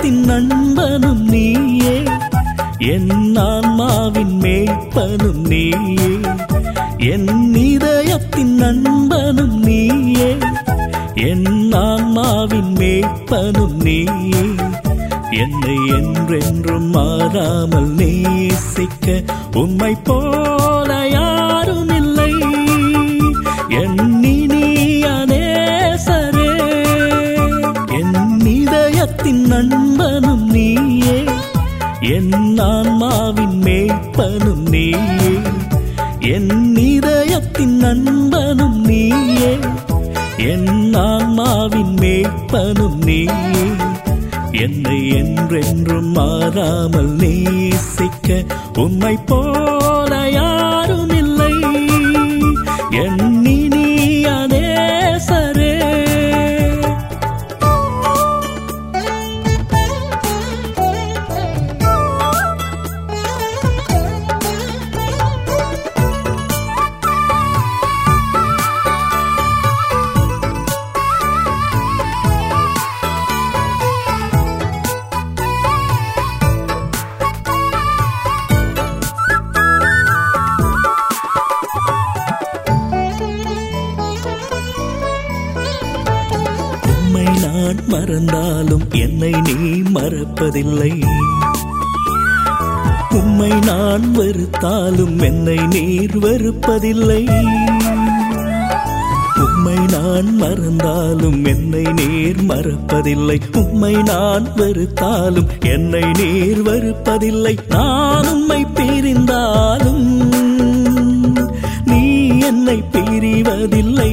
இதயத்தின் நண்பனும் நீயே என் ஆன்மாவின் மேய்ப்பனும் நீயே என் இதயத்தின் நண்பனும் நீயே என் ஆன்மாவின் மேய்ப்பனும் நீயே என்னை என்றென்றும் மாறாமல் நேசிக்க உம்மை போல யாரும் இல்லை என் இனிய நேசரே என் இதயத்தின் நண்பனும் நீயே என் ஆன்மாவின் மேய்ப்பனும் நீயே என் இதயத்தின் நண்பனும் நீயே என் ஆன்மாவின் மேய்ப்பனும் நீயே என்னை என்றென்றும் மாறாமல் நேசிக்க உம்மை போல யாரும் இல்லை என் இனிய நேசரே உம்மை நான் மறந்தாலும் என்னை நீ மறப்பதில்லை உம்மை நான் வெறுத்தாலும் என்னை நீர் வெறுப்பதில்லை உம்மை நான் மறந்தாலும் என்னை நீர் மறப்பதில்லை உம்மை நான் வெறுத்தாலும் என்னை நீர் வெறுப்பதில்லை நான் உம்மை பிரிந்தாலும் நீ என்னை பிரிவதில்லை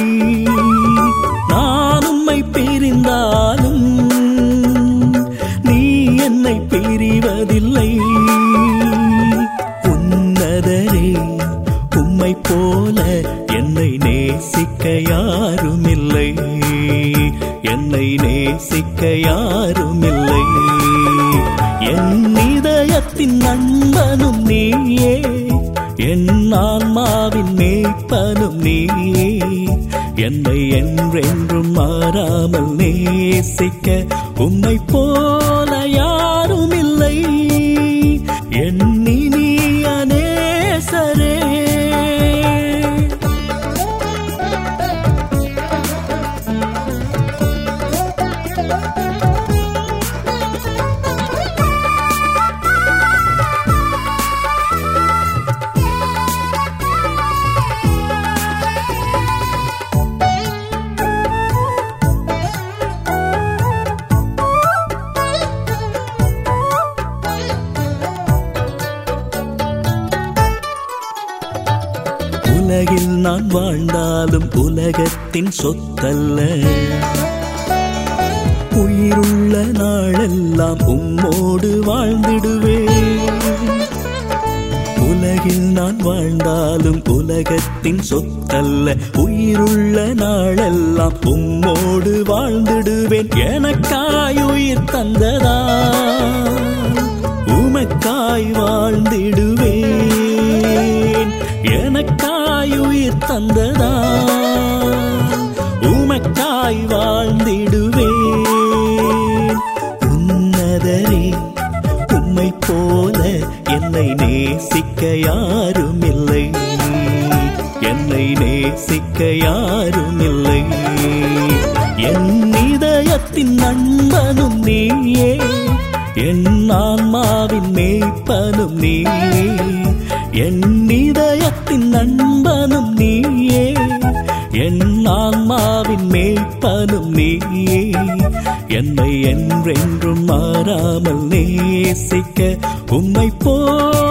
நான் உம்மை பிரிந்தாலும் நீ என்னை பிரிவதில்லை உன்னதரே உம்மை போல என்னை நேசிக்க யாருமில்லை என்னை நேசிக்க யாருமில்லை என் இதயத்தின் நண்பனும் நீயே என் ஆன்மாவின் மேய்ப்பனும் நீயே என்னை என்றென்றும் மாறாமல் நேசிக்க உம்மை போல யாருமில்லை என் இனிய நேசரே உலகில் நான் வாழ்ந்தாலும் உலகத்தின் சொத்தல்ல உயிருள்ள நாளெல்லாம் உம்மோடு வாழ்ந்திடுவேன் உலகில் நான் வாழ்ந்தாலும் உலகத்தின் சொத்தல்ல உயிருள்ள நாளெல்லாம் உம்மோடு வாழ்ந்திடுவேன் எனக்காய் உயிர் தந்ததா உமக்காய் வாழ்ந்திடுவேன் எனக்காய் உயிர் தந்ததா உமக்காய் வாழ்ந்திடுவேன் உன்னதரே உம்மை போல என்னை நேசிக்க யாருமில்லை என்னை நேசிக்க யாருமில்லை என் இதயத்தின் நண்பனும் நீயே என் ஆன்மாவின் மேய்ப்பனும் நீயே என் இதயத்தின் நண்பனும் நீயே என் ஆன்மாவின் மேய்ப்பனும் நீயே என்னை என்றென்றும் மாறாமல் நேசிக்க உம்மை போ